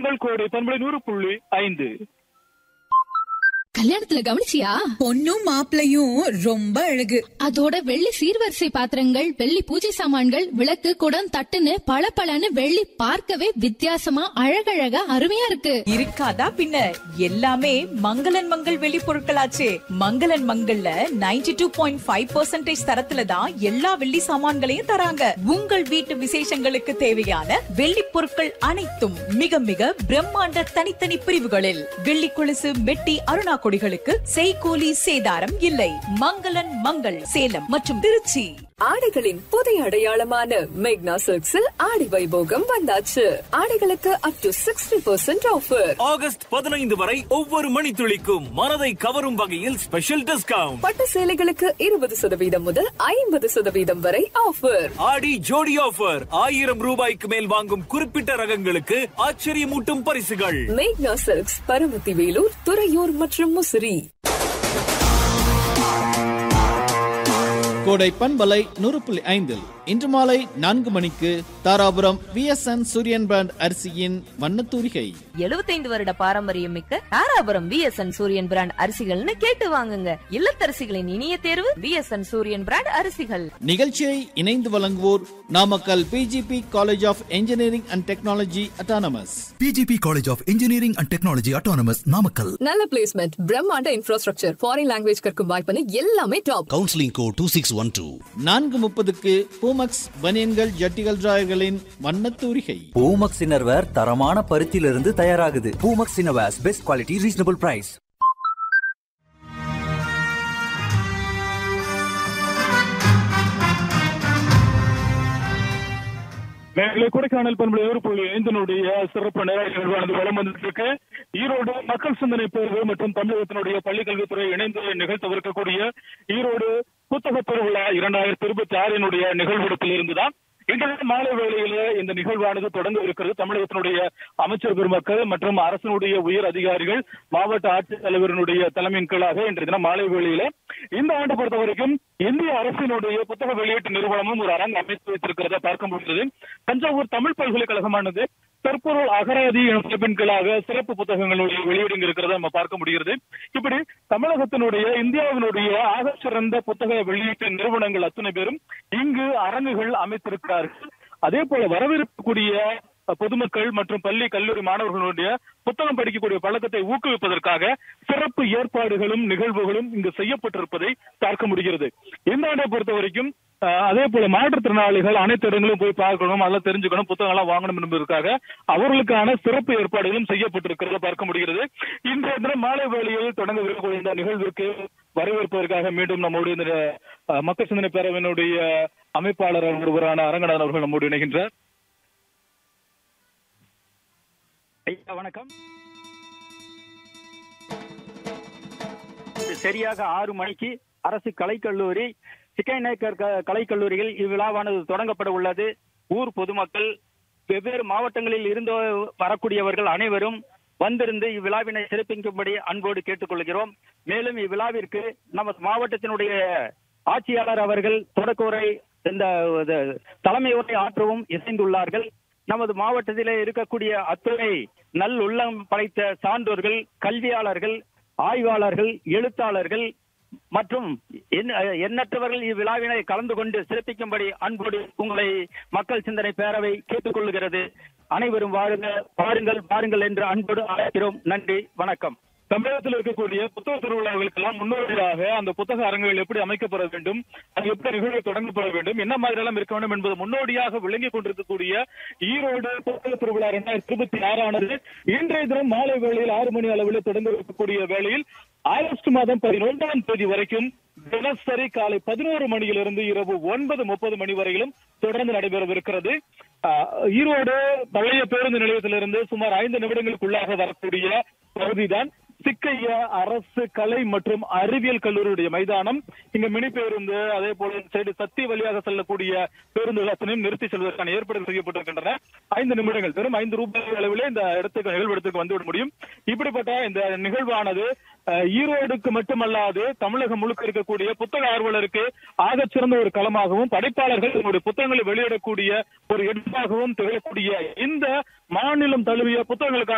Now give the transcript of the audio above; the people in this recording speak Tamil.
உங்கள் கோடை பண்பலை நூறு புள்ளி ஐந்து கல்யாணத்துல கவனிச்சியா பொண்ணும் மாப்பிளையும் ரொம்ப அழகு அதோட வெள்ளி சீர்வரிசை பாத்திரங்கள் வெள்ளி பூஜை சாமான்கள் விளக்கு குடம் தட்டுன்னு பளபளன்னு வெள்ளி பார்க்கவே வித்தியாசமா அழகழகா அருமையா இருக்கு இருக்காதா பின்ன எல்லாமே மங்களன் மங்கள் வெளி பொருட்களாச்சே மங்களன் மங்கள்ல 92.5% டூ பாயிண்ட் ஃபைவ் தரத்துல தான் எல்லா வெள்ளி சாமான்களையும் தராங்க உங்கள் வீட்டு விசேஷங்களுக்கு தேவையான வெள்ளி பொருட்கள் அனைத்தும் மிக மிக பிரம்மாண்ட தனித்தனி பிரிவுகளில் வெள்ளி கொலுசு மெட்டி அருணா கொடிகளுக்கு செய்கூலி சேதாரம் இல்லை மங்களன் மங்கள் சேலம் மற்றும் திருச்சி ஆடைகளின் புதிய அடையாளமான மேக்னா சில்க்ஸில் ஆடி வைபோகம் வந்தாச்சு ஆடைகளுக்கு up to sixty percent offer August பதினைந்து வரை ஒவ்வொரு மணித்துளிக்கும் மனதை கவரும் வகையில் ஸ்பெஷல் டிஸ்கவுண்ட் பட்டு சேலைகளுக்கு இருபது சதவீதம் முதல் ஐம்பது சதவீதம் வரை ஆஃபர் ஆடி ஜோடி ஆஃபர் ஆயிரம் ரூபாய்க்கு மேல் வாங்கும் குறிப்பிட்ட ரகங்களுக்கு ஆச்சரியமூட்டும் பரிசுகள் மேக்னா சில்க்ஸ் பரமத்தி வேலூர் துறையூர் மற்றும் முசிறி கோடை பண்பலை நூறு புள்ளி ஐந்தில் இன்று மாலை நான்கு மணிக்கு தாராபுரம் விஎஸ்என் சூரியன் பிராண்ட் அரிசியின் வண்ணத்தூரிகை எழுபத்தைந்து வருட பாரம்பரியம் மிக்க தாராபுரம் விஎஸ்என் சூரியன் பிராண்ட் அரிசிகள்னு கேட்டு வாங்குங்க இல்லத்தரசிகளின் இனிய தேர்வு விஎஸ்என் சூரியன் பிராண்ட் அரிசிகள் நிகழ்ச்சியை இணைந்து வழங்குவோர் Namakkal PGP college of engineering and technology autonomous PGP College of Engineering and Technology Autonomous Namakkal. நல்ல பிளேஸ்மெண்ட் பிரம்மாண்ட இன்ஃப்ராஸ்ட்ரக்சர் ஃபாரின் லாங்குவேஜ் கற்கும் வாய்ப்புன்னு எல்லாமே டாப் Counseling code 2612. நான்கு முப்பதுக்கு பூமக்ஸ் பனியன்கள் ஜட்டிகள் டிராயர்களின் வண்ணத்தூரிகை பூமக்ஸ் இன்னர்வேர் தரமான பருத்தியிலிருந்து தயாராகுது Poomex innerwears best quality reasonable price மேலே கொடைக்கானல் பண்பலை நூறு புள்ளி ஐந்தினுடைய சிறப்பு நிறைவு நிகழ்வானது வலம் வந்துட்டு இருக்கு ஈரோடு மக்கள் சிந்தனை பேரவை மற்றும் தமிழகத்தினுடைய பள்ளிக்கல்வித்துறை இணைந்து நிகழ்த்தவிருக்கக்கூடிய ஈரோடு புத்தக திருவிழா இரண்டாயிரத்தி இருபத்தி ஆறினுடைய நிகழ்வெடுப்பில் இருந்துதான் இன்றைய மாலை வேளையில இந்த நிகழ்வானது தொடங்க இருக்கிறது தமிழகத்தினுடைய அமைச்சர் பெருமக்கள் மற்றும் அரசினுடைய உயர் அதிகாரிகள் மாவட்ட ஆட்சித்தலைவரினுடைய தலைமையின் கீழாக இன்றைய தினம் மாலை வேளையில இந்த ஆண்டு பொறுத்த வரைக்கும் இந்திய அரசினுடைய புத்தக வெளியீட்டு நிறுவனமும் ஒரு அரங்கு அமைத்து வைத்திருக்கிறத பார்க்க முடிகிறது தஞ்சாவூர் தமிழ் பல்கலைக்கழகமானது தற்பொருள் அகராதி எனும் தலைப்பின் கீழாக சிறப்பு புத்தகங்களுடைய வெளியீடு இருக்கிறத நம்ம பார்க்க முடிகிறது இப்படி தமிழகத்தினுடைய இந்தியாவினுடைய ஆக சிறந்த புத்தக வெளியீட்டு நிறுவனங்கள் அத்தனை பேரும் இங்கு அரங்குகள் அமைத்திருக்கிறார்கள் அதே போல வரவிருக்கக்கூடிய பொதுமக்கள் மற்றும் பள்ளி கல்லூரி மாணவர்களுடைய புத்தகம் படிக்கக்கூடிய பழக்கத்தை ஊக்குவிப்பதற்காக சிறப்பு ஏற்பாடுகளும் நிகழ்வுகளும் இங்கு செய்யப்பட்டிருப்பதை பார்க்க முடிகிறது இந்த ஆண்டை பொறுத்த வரைக்கும் அஹ், அதே போல மாற்றுத்திறனாளிகள் அனைத்து இடங்களும் போய் பார்க்கணும் அதெல்லாம் தெரிஞ்சுக்கணும் புத்தகம் எல்லாம் வாங்கணும் என்பதற்காக அவர்களுக்கான சிறப்பு ஏற்பாடுகளும் செய்யப்பட்டிருக்கிறத பார்க்க முடிகிறது இன்றைய தினம் மாலை வேளையில் தொடங்கவிருக்கக்கூடிய இந்த நிகழ்விற்கு வரவேற்பதற்காக மீண்டும் நம்முடைய இந்த அஹ், மக்கள் சிந்தனை பேரவையினுடைய அமைப்பாளர் ஒருவரான அரங்கநாதன் அவர்கள் நம்மோடு இணைகின்றார் ஐயா வணக்கம் சரியாக ஆறு மணிக்கு அரசு கலைக்கல்லூரி சிக்கைநேக்கர் க- கலைக்கல்லூரியில் இவ்விழாவானது தொடங்கப்பட உள்ளது ஊர் பொதுமக்கள் வெவ்வேறு மாவட்டங்களில் இருந்து வரக்கூடியவர்கள் அனைவரும் வந்திருந்து இவ்விழாவினை சிறப்பிக்கும்படி அன்போடு கேட்டுக்கொள்கிறோம் மேலும் இவ்விழாவிற்கு நமது மாவட்டத்தினுடைய ஆட்சியாளர் அவர்கள் தொடக்க உரை இந்த இது, தலைமை உரை ஆற்றவும் இசைந்துள்ளார்கள் நமது மாவட்டத்திலே இருக்கக்கூடிய அத்துணை நல் உள்ளம் படைத்த சான்றோர்கள் கல்வியாளர்கள் ஆய்வாளர்கள் எழுத்தாளர்கள் மற்றும் எண்ண- எண்ணற்றவர்கள் இவ்விழாவினை கலந்து கொண்டு சிறப்பிக்கும்படி அன்போடு உங்களை மக்கள் சிந்தனை பேரவை கேட்டுக்கொள்கிறது அனைவரும் வாருங்க பாருங்கள் பாருங்கள் என்று அன்போடு அழைக்கிறோம் நன்றி வணக்கம் தமிழகத்தில் இருக்கக்கூடிய புத்தக திருவிழாக்களுக்கெல்லாம் முன்னோடியாக அந்த புத்தக அரங்குகள் எப்படி அமைக்கப்பட வேண்டும் அது எப்படி நிகழ்வு தொடங்கப்பட வேண்டும் என்ன மாதிரி எல்லாம் இருக்க வேண்டும் என்பது முன்னோடியாக விளங்கி கொண்டிருக்கக்கூடிய ஈரோடு புத்தக திருவிழா இரண்டாயிரத்தி இருபத்தி ஆறானது இன்றைய தினம் மாலை வேளையில் ஆறு மணி அளவில் தொடங்க இருக்கக்கூடிய வேளையில் ஆகஸ்ட் மாதம் பதினொன்றாம் தேதி வரைக்கும் தினசரி காலை பதினோரு மணியிலிருந்து இரவு ஒன்பது முப்பது மணி வரையிலும் தொடர்ந்து நடைபெறவிருக்கிறது ஆஹ், ஈரோடு பழைய பேருந்து நிலையத்திலிருந்து சுமார் ஐந்து நிமிடங்களுக்குள்ளாக வரக்கூடிய பகுதிதான் சிக்கையா அரசு கலை மற்றும் அறிவியல் கல்லூரியுடைய மைதானம் இங்க மினி பேருந்து அதே போல சைடு சக்தி வழியாக செல்லக்கூடிய பேருந்துகள் அத்தனையும் நிறுத்தி செல்வதற்கான ஏற்பாடுகள் செய்யப்பட்டிருக்கின்றன ஐந்து நிமிடங்கள் வெறும் ஐந்து ரூபாய் அளவிலே இந்த இடத்துக்கு நிகழ்விடத்துக்கு வந்துவிட முடியும் இப்படிப்பட்ட இந்த நிகழ்வானது அஹ், ஈரோடுக்கு மட்டுமல்லாது தமிழகம் முழுக்க இருக்கக்கூடிய புத்தக ஆர்வலருக்கு ஆகச் சிறந்த ஒரு களமாகவும் படைப்பாளர்கள் தங்களுடைய புத்தகங்களை வெளியிடக்கூடிய ஒரு இடமாகவும் திகழக்கூடிய இந்த மாநிலம் தழுவிய புத்தகங்களுக்கான